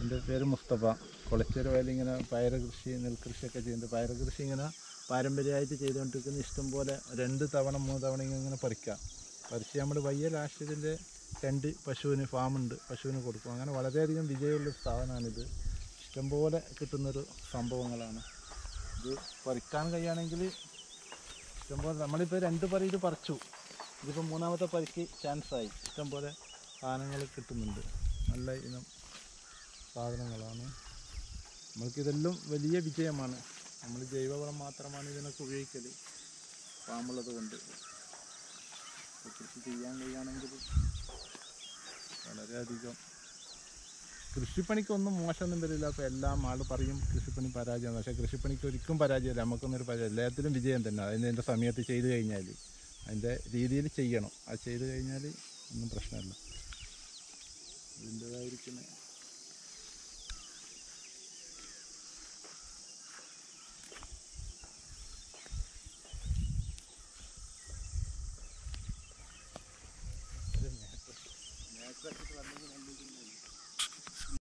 എൻ്റെ പേര് മുസ്തഫ കൊളച്ചേരി വയലിൽ ഇങ്ങനെ പയറ് കൃഷി നെൽകൃഷിയൊക്കെ ചെയ്യുന്നുണ്ട് പയറ് കൃഷി ഇങ്ങനെ പാരമ്പര്യമായിട്ട് ചെയ്തുകൊണ്ടിരിക്കുന്ന ഇഷ്ടം പോലെ രണ്ട് തവണ മൂന്ന് തവണ ഇങ്ങനെ പറിക്കാം പറിച്ച് നമ്മൾ വയ്യ ലാസ്റ്റ് ഇതിൻ്റെ രണ്ട് പശുവിന് ഫാമുണ്ട് പശുവിന് കൊടുക്കും അങ്ങനെ വളരെയധികം വിജയമുള്ളൊരു സാധനമാണിത് ഇഷ്ടംപോലെ കിട്ടുന്നൊരു സംഭവങ്ങളാണ് ഇത് പറിക്കാൻ കഴിയുകയാണെങ്കിൽ ഇഷ്ടംപോലെ നമ്മളിപ്പോൾ രണ്ട് പറി ഇത് പറിച്ചു ഇതിപ്പോൾ മൂന്നാമത്തെ പറിക്ക് ചാൻസായി ഇഷ്ടംപോലെ സാധനങ്ങൾ കിട്ടുന്നുണ്ട് നല്ല ഇനം സാധനങ്ങളാണ് നമ്മൾക്കിതെല്ലാം വലിയ വിജയമാണ് നമ്മൾ ജൈവവളം മാത്രമാണ് ഇതിനൊക്കെ ഉപയോഗിക്കൽ ഫാമുള്ളത് കൊണ്ട് അപ്പോൾ കൃഷി ചെയ്യാൻ കഴിയുകയാണെങ്കിൽ വളരെയധികം കൃഷിപ്പണിക്കൊന്നും മോശമൊന്നും വരില്ല അപ്പോൾ എല്ലാം ആൾ പറയും കൃഷിപ്പണി പരാജയമാണ് പക്ഷേ കൃഷിപ്പണിക്ക് ഒരിക്കലും പരാജയമില്ല നമുക്കൊന്നൊരു പരാജയം എല്ലാത്തിലും വിജയം തന്നെ അതിൻ്റെ സമയത്ത് ചെയ്ത് കഴിഞ്ഞാൽ അതിൻ്റെ രീതിയിൽ ചെയ്യണം അത് ചെയ്ത് കഴിഞ്ഞാൽ ഒന്നും പ്രശ്നമില്ല ഇതിൻ്റെതായിരിക്കുന്ന